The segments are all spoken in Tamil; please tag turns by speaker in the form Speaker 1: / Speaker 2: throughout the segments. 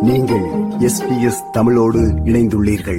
Speaker 1: நீங்கள் எஸ்பிஎஸ் தமிழோடு இணைந்துள்ளீர்கள்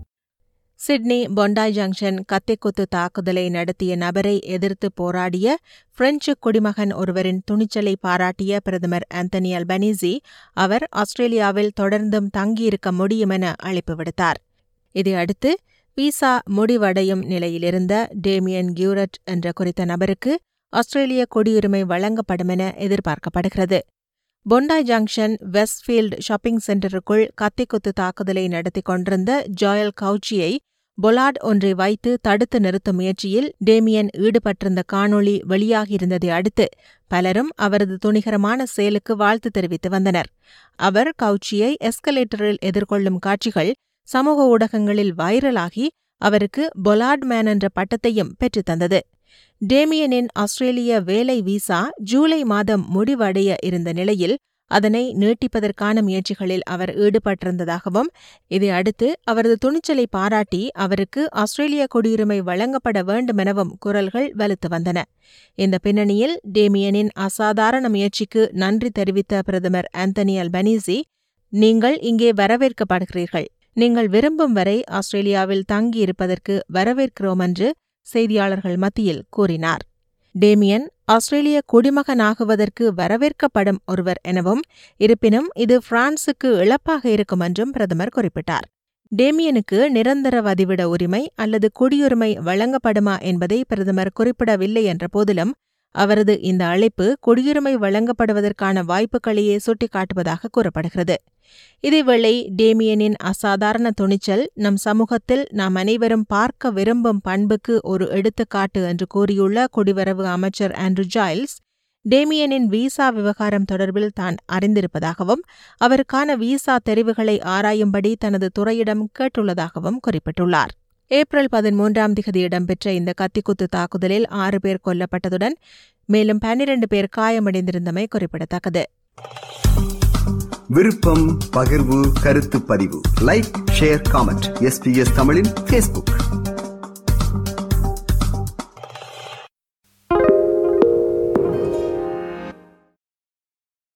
Speaker 2: சிட்னி பொண்டாய் ஜங்ஷன் கத்திக்குத்து தாக்குதலை நடத்திய நபரை எதிர்த்து போராடிய பிரெஞ்சு குடிமகன் ஒருவரின் துணிச்சலை பாராட்டிய பிரதமர் ஆந்தனி அல்பனீசி அவர் ஆஸ்திரேலியாவில் தொடர்ந்தும் தங்கியிருக்க முடியும் என அழைப்பு விடுத்தார் இதையடுத்து விசா முடிவடையும் நிலையிலிருந்த டேமியன் கியூரட் என்ற குறித்த நபருக்கு ஆஸ்திரேலிய குடியுரிமை வழங்கப்படும் என எதிர்பார்க்கப்படுகிறது பொண்டாய் ஜங்ஷன் வெஸ்ட்ஃபீல்ட் ஷாப்பிங் சென்டருக்குள் கத்திக்குத்து தாக்குதலை நடத்தி கொண்டிருந்த ஜாயல் கவுச்சியை பொலாட் ஒன்றை வைத்து தடுத்து நிறுத்தும் முயற்சியில் டேமியன் ஈடுபட்டிருந்த காணொளி வெளியாகியிருந்ததை அடுத்து பலரும் அவரது துணிகரமான செயலுக்கு வாழ்த்து தெரிவித்து வந்தனர் அவர் கவுச்சியை எஸ்கலேட்டரில் எதிர்கொள்ளும் காட்சிகள் சமூக ஊடகங்களில் வைரலாகி அவருக்கு பொலாட் மேன் என்ற பட்டத்தையும் பெற்றுத்தந்தது டேமியனின் ஆஸ்திரேலிய வேலை விசா ஜூலை மாதம் முடிவடைய இருந்த நிலையில் அதனை நீட்டிப்பதற்கான முயற்சிகளில் அவர் ஈடுபட்டிருந்ததாகவும் இதையடுத்து அவரது துணிச்சலை பாராட்டி அவருக்கு ஆஸ்திரேலிய குடியுரிமை வழங்கப்பட வேண்டுமெனவும் குரல்கள் வலுத்து வந்தன இந்த பின்னணியில் டேமியனின் அசாதாரண முயற்சிக்கு நன்றி தெரிவித்த பிரதமர் ஆந்தனி அல்பனீசி நீங்கள் இங்கே வரவேற்கப்படுகிறீர்கள் நீங்கள் விரும்பும் வரை ஆஸ்திரேலியாவில் தங்கியிருப்பதற்கு வரவேற்கிறோம் என்று செய்தியாளர்கள் மத்தியில் கூறினார் டேமியன் ஆஸ்திரேலிய குடிமகனாகுவதற்கு வரவேற்கப்படும் ஒருவர் எனவும் இருப்பினும் இது பிரான்சுக்கு இழப்பாக இருக்கும் என்றும் பிரதமர் குறிப்பிட்டார் டேமியனுக்கு நிரந்தர வதிவிட உரிமை அல்லது குடியுரிமை வழங்கப்படுமா என்பதை பிரதமர் குறிப்பிடவில்லை என்ற போதிலும் அவரது இந்த அழைப்பு குடியுரிமை வழங்கப்படுவதற்கான வாய்ப்புகளையே சுட்டிக்காட்டுவதாக கூறப்படுகிறது இதேவேளை டேமியனின் அசாதாரண துணிச்சல் நம் சமூகத்தில் நாம் அனைவரும் பார்க்க விரும்பும் பண்புக்கு ஒரு எடுத்துக்காட்டு என்று கூறியுள்ள குடிவரவு அமைச்சர் ஆண்ட்ரூ ஜாயில்ஸ் டேமியனின் விசா விவகாரம் தொடர்பில் தான் அறிந்திருப்பதாகவும் அவருக்கான விசா தெரிவுகளை ஆராயும்படி தனது துறையிடம் கேட்டுள்ளதாகவும் குறிப்பிட்டுள்ளார் ஏப்ரல் பதிமூன்றாம் திகதி இடம்பெற்ற இந்த கத்திக்குத்து தாக்குதலில் ஆறு பேர் கொல்லப்பட்டதுடன் மேலும் பன்னிரண்டு பேர் காயமடைந்திருந்தமை குறிப்பிடத்தக்கது
Speaker 1: விருப்பம் பகிர்வு கருத்து பதிவு லைக் ஷேர் காமெண்ட் எஸ்பிஎஸ் தமிழின் ஃபேஸ்புக்